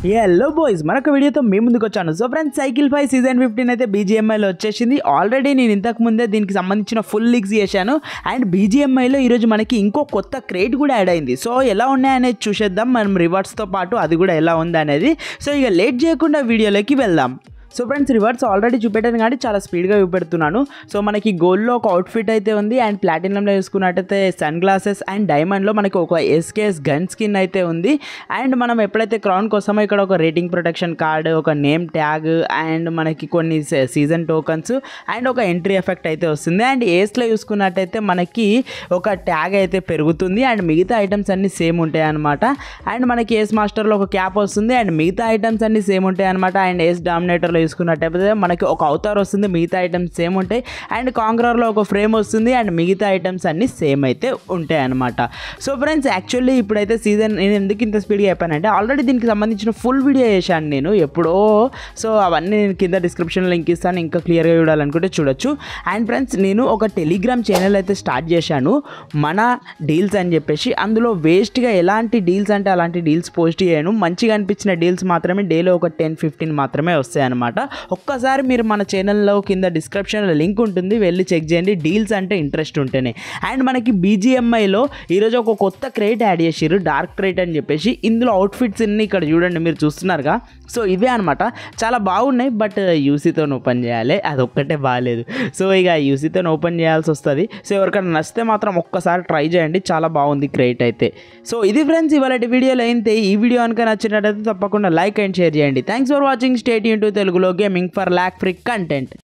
hello boys మరొక వీడియోతో మీ ముందుకు వచ్చాను so friends cycle five season fifteen అయితే బీజిఎంఐలో వచ్చేసింది ఆల్రెడీ నేను ఇంతకు ముందే దీనికి సంబంధించిన ఫుల్ లీగ్స్ చేశాను అండ్ బీజిఎంఐలో ఈరోజు మనకి ఇంకో కొత్త క్రేట్ కూడా యాడ్ అయింది సో ఎలా ఉన్నాయనేది చూసేద్దాం మనం రివార్డ్స్తో పాటు అది కూడా ఎలా ఉంది అనేది సో ఇక లేట్ చేయకుండా వీడియోలోకి వెళ్దాం సో ఫ్రెండ్స్ రివర్స్ ఆల్రెడీ చూపెట్టాను కానీ చాలా స్పీడ్గా చూపెడుతున్నాను సో మనకి గోల్డ్లో ఒక అవుట్ఫిట్ అయితే ఉంది అండ్ ప్లాటినంలో చూసుకున్నట్టయితే సన్ గ్లాసెస్ అండ్ డైమండ్లో మనకి ఒక ఎస్కేఎస్ గన్ స్కిన్ అయితే ఉంది అండ్ మనం ఎప్పుడైతే క్రౌన్ కోసమో ఇక్కడ ఒక రేటింగ్ ప్రొటెక్షన్ కార్డ్ ఒక నేమ్ ట్యాగ్ అండ్ మనకి కొన్ని సీజన్ టోకన్స్ అండ్ ఒక ఎంట్రీ ఎఫెక్ట్ అయితే వస్తుంది అండ్ ఏస్లో చూసుకున్నట్టయితే మనకి ఒక ట్యాగ్ అయితే పెరుగుతుంది అండ్ మిగతా ఐటమ్స్ అన్నీ సేమ్ ఉంటాయి అనమాట అండ్ మనకి ఏస్ మాస్టర్లో ఒక క్యాప్ వస్తుంది అండ్ మిగతా ఐటమ్స్ అన్నీ సేమ్ ఉంటాయి అనమాట అండ్ ఏస్ డామినేటర్లో చూసుకున్నట్టయితే మనకి ఒక అవతార్ వస్తుంది మిగతా ఐటమ్స్ సేమ్ ఉంటాయి అండ్ కాంగ్రర్లో ఒక ఫ్రేమ్ వస్తుంది అండ్ మిగతా ఐటమ్స్ అన్నీ సేమ్ అయితే ఉంటాయి అనమాట సో ఫ్రెండ్స్ యాక్చువల్లీ ఇప్పుడైతే సీజన్ నేను ఎందుకు ఇంత స్పీడ్గా చెప్పానంటే ఆల్రెడీ దీనికి సంబంధించిన ఫుల్ వీడియో చేశాను నేను ఎప్పుడో సో అవన్నీ నేను కింద డిస్క్రిప్షన్లో లింక్ ఇస్తాను ఇంకా క్లియర్గా చూడాలనుకుంటే చూడొచ్చు అండ్ ఫ్రెండ్స్ నేను ఒక టెలిగ్రామ్ ఛానల్ అయితే స్టార్ట్ చేశాను మన డీల్స్ అని చెప్పేసి అందులో వేస్ట్గా ఎలాంటి డీల్స్ అంటే అలాంటి డీల్స్ పోస్ట్ చేయను మంచిగా అనిపించిన డీల్స్ మాత్రమే డేలో ఒక టెన్ ఫిఫ్టీన్ మాత్రమే వస్తాయి అనమాట ఒక్కసారి మీరు మన ఛానల్లో కింద డిస్క్రిప్షన్లో లింక్ ఉంటుంది వెళ్ళి చెక్ చేయండి డీల్స్ అంటే ఇంట్రెస్ట్ ఉంటేనే అండ్ మనకి బీజిఎంఐలో ఈరోజు ఒక కొత్త క్రేట్ యాడ్ చేసిర్రు డార్క్ క్రేట్ అని చెప్పేసి ఇందులో అవుట్ఫిట్స్ అన్ని ఇక్కడ చూడండి మీరు చూస్తున్నారుగా సో ఇవే అనమాట చాలా బాగున్నాయి బట్ యూసీతో ఓపెన్ చేయాలి అది ఒక్కటే బాగాలేదు సో ఇక యూసీతో ఓపెన్ చేయాల్సి వస్తుంది సో ఎవరికైనా నచ్చితే మాత్రం ఒక్కసారి ట్రై చేయండి చాలా బాగుంది క్రేట్ అయితే సో ఇది ఫ్రెండ్స్ ఇవాళ వీడియోలో అయితే ఈ వీడియో కనుక నచ్చినట్టయితే తప్పకుండా లైక్ అండ్ షేర్ చేయండి థ్యాంక్స్ ఫర్ వాచింగ్ స్టేట్ యూన్ టు తెలుగులో gaming for lag free content